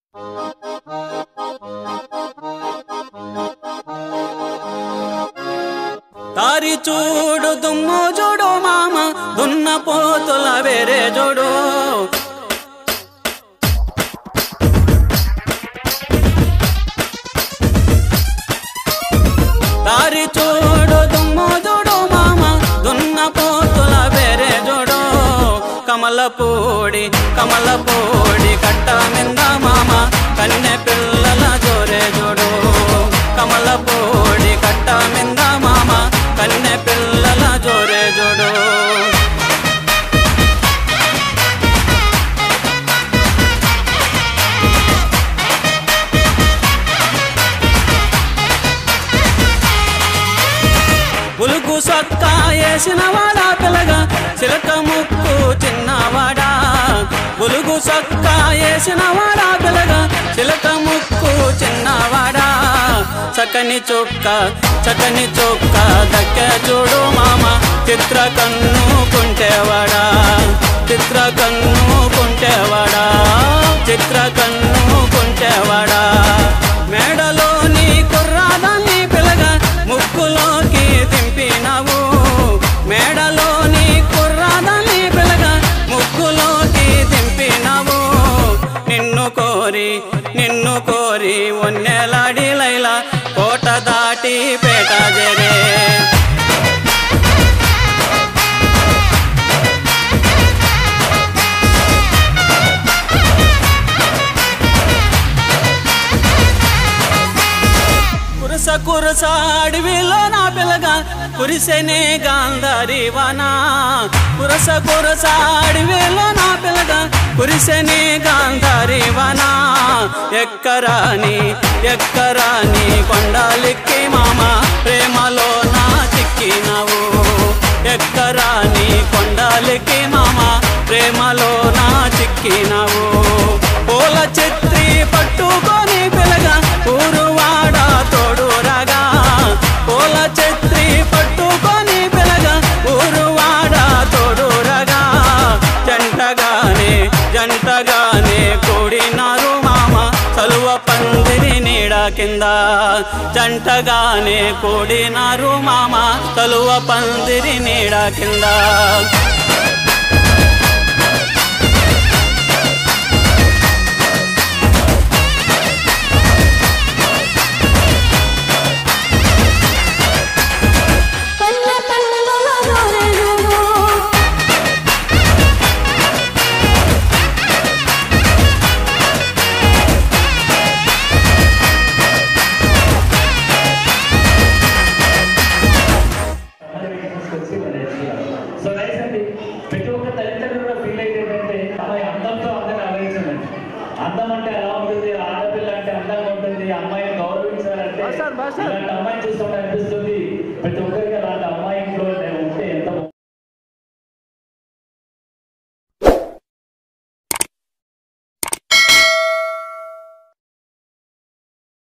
దారి చూడు దుమ్ము చూడు మామ దున్న పోతుల వేరే చూడు దారి చూడు దుమ్ము చూడు మామ దున్న పోతుల వేరే చూడు కమలపూడి కమలపూడి కట్ట మింద మామ కన్నె పిల్లల జోరే చూడు కమలపూడి కట్ట మింద మామ కన్నె పిల్లల జోరే చూడు ఉలుగు సొక్క వేసిన వాడా పిల్లగా చిలక ముక్కు చిన్నవాడా ఉలుగు సొక్క వేసిన వాడా పిల్లగా చిలక ముక్కు చిన్నవాడా చక్కని చొక్క చక్కని చొక్క దక్క చూడు మామ చిత్ర కన్ను కుంటేవాడా చిత్ర కన్ను కుంటేవాడా చిత్ర కన్ను కుంటేవాడా మేడలోని కుర్రాదాన్ని పిల్లగా ముక్కులోకి దింపినావు మేడలోని కుర్రాదాన్ని పిల్లగా ముక్కులోకి దింపినావు నిన్ను కోరి నిన్ను కోరి ఒన్నెలాడి లైలా కోట దాటి పేట జరే కురస కురస అడవిలో నా పిల్లగా కురిసెనే గాంధారి వానా కురస కురస అడవిలో నా పిల్లగా కురిసెనే గాంధారి వానా ఎక్కరాని ఎక్కరాని కొండాలిక్కి మామ ప్రేమలో నా చిక్కినావు ఎక్కరాని కొండాలిక్కి మామ ప్రేమలో నా చిక్కినావు పూల చెత్రి పట్టుకొని పిల్లగా ఊరువాడ తోడు రాగా పూల చెత్రి పట్టుకొని పిల్లగా ఊరువాడ తోడు రాగా జంటగానే జంటగానే కూడినారు మామ చలువ పందిరి నీడ కింద జంటగానే కూడినారు మామ చలువ పందిరి నీడ కింద పల్లె పల్లెలలో దూరేను సో నైస్ అండి ప్రతి ఒక్క తల్లిదండ్రులు కూడా ఫీల్ అయితే ఏంటంటే అమ్మాయి అందంతో అందరిని ఆలోచించండి అందం అంటే ఎలా ఉంటుంది ఆడపిల్ల అంటే అందంగా ఉంటుంది అమ్మాయిని గౌరవించాలంటే ఇలాంటి అమ్మాయిని చూస్తుంటే అనిపిస్తుంది